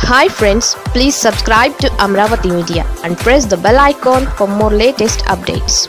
hi friends please subscribe to Amaravati media and press the bell icon for more latest updates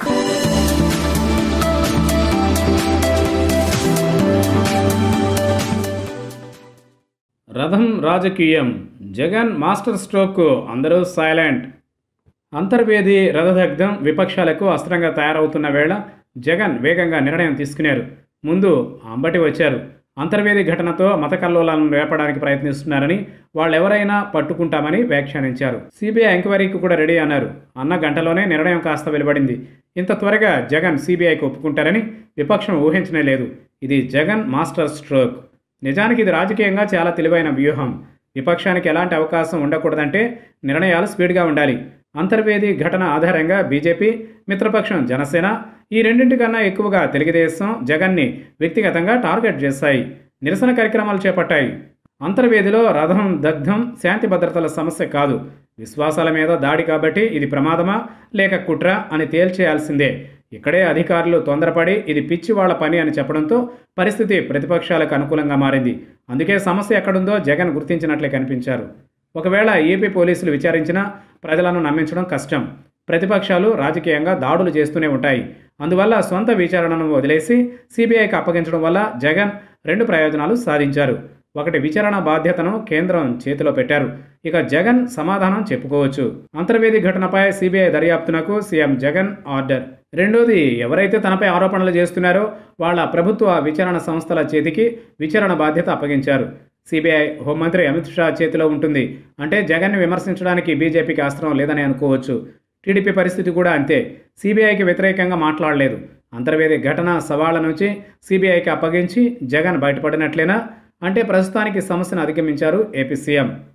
రథం రాజకీయం Jagan master stroke అందరూ silent Antarvedi రథదగ్ధం విపక్షాలకు అస్త్రంగా తయారవుతున్న వేళ జగన్ వేగంగా నిర్ణయం తీసుకున్నారు ముందు అంబటి వచ్చారు అంతర్వేది ఘటనతో మత కల్లోలాలను రేపడానికి ప్రయత్నిస్తున్నారని వాళ్ళెవరైనా పట్టుకుంటామని వ్యాఖ్యానించారు సిబిఐ ఎంక్వైరీకి కూడా రెడీ అన్నారు అన్న గంటలోనే నిర్ణయం కాస్త వెలువడింది ఇంత త్వరగా జగన్ సిబిఐకి ఒప్పుకుంటారని విపక్షం ఊహించనే లేదు ఇది జగన్ మాస్టర్ స్ట్రోక్ నిజానికి ఇది రాజకీయంగా చాలా తెలివైన వ్యూహం విపక్షానికి ఎలాంటి అవకాశం ఉండకూడదంటే నిర్ణయాలు స్పీడ్గా ఉండాలి అంతర్వేది ఘటన ఆధారంగా బీజేపీ మిత్రపక్షం జనసేన ఈ రెండింటికన్నా ఎక్కువగా తెలుగుదేశం జగన్ని వ్యక్తిగతంగా టార్గెట్ చేశాయి నిరసన కార్యక్రమాలు చేపట్టాయి అంతర్వేదిలో రథం దగ్ధం శాంతి భద్రతల సమస్య కాదు విశ్వాసాల మీద దాడి కాబట్టి ఇది ప్రమాదమా లేక కుట్ర అని తేల్చేయాల్సిందే ఇక్కడే అధికారులు తొందరపడి ఇది పిచ్చి వాళ్ళ పని అని చెప్పడంతో పరిస్థితి ప్రతిపక్షాలకు అనుకూలంగా మారింది అందుకే సమస్య ఎక్కడుందో జగన్ గుర్తించినట్లే కనిపించారు ఒకవేళ ఏపీ పోలీసులు విచారించినా ప్రజలను నమ్మించడం కష్టం ప్రతిపక్షాలు రాజకీయంగా దాడులు చేస్తూనే ఉంటాయి అందువల్ల సొంత విచారణను వదిలేసి సిబిఐకి అప్పగించడం వల్ల జగన్ రెండు ప్రయోజనాలు సాధించారు ఒకటి విచారణ బాధ్యతను కేంద్రం చేతిలో పెట్టారు ఇక జగన్ సమాధానం చెప్పుకోవచ్చు అంతర్వేది ఘటనపై సిబిఐ దర్యాప్తునకు సీఎం జగన్ ఆర్డర్ రెండోది ఎవరైతే తనపై ఆరోపణలు చేస్తున్నారో వాళ్ళ ప్రభుత్వ విచారణ సంస్థల చేతికి విచారణ బాధ్యత అప్పగించారు సిబిఐ హోంమంత్రి అమిత్ షా చేతిలో ఉంటుంది అంటే జగన్ని విమర్శించడానికి బీజేపీకి అస్త్రం లేదని అనుకోవచ్చు టీడీపీ పరిస్థితి కూడా అంతే సిబిఐకి వ్యతిరేకంగా మాట్లాడలేదు అంతర్వేది ఘటన సవాళ్ల నుంచి సిబిఐకి అప్పగించి జగన్ బయటపడినట్లేనా అంటే ప్రస్తుతానికి సమస్యను అధిగమించారు ఏపీ సీఎం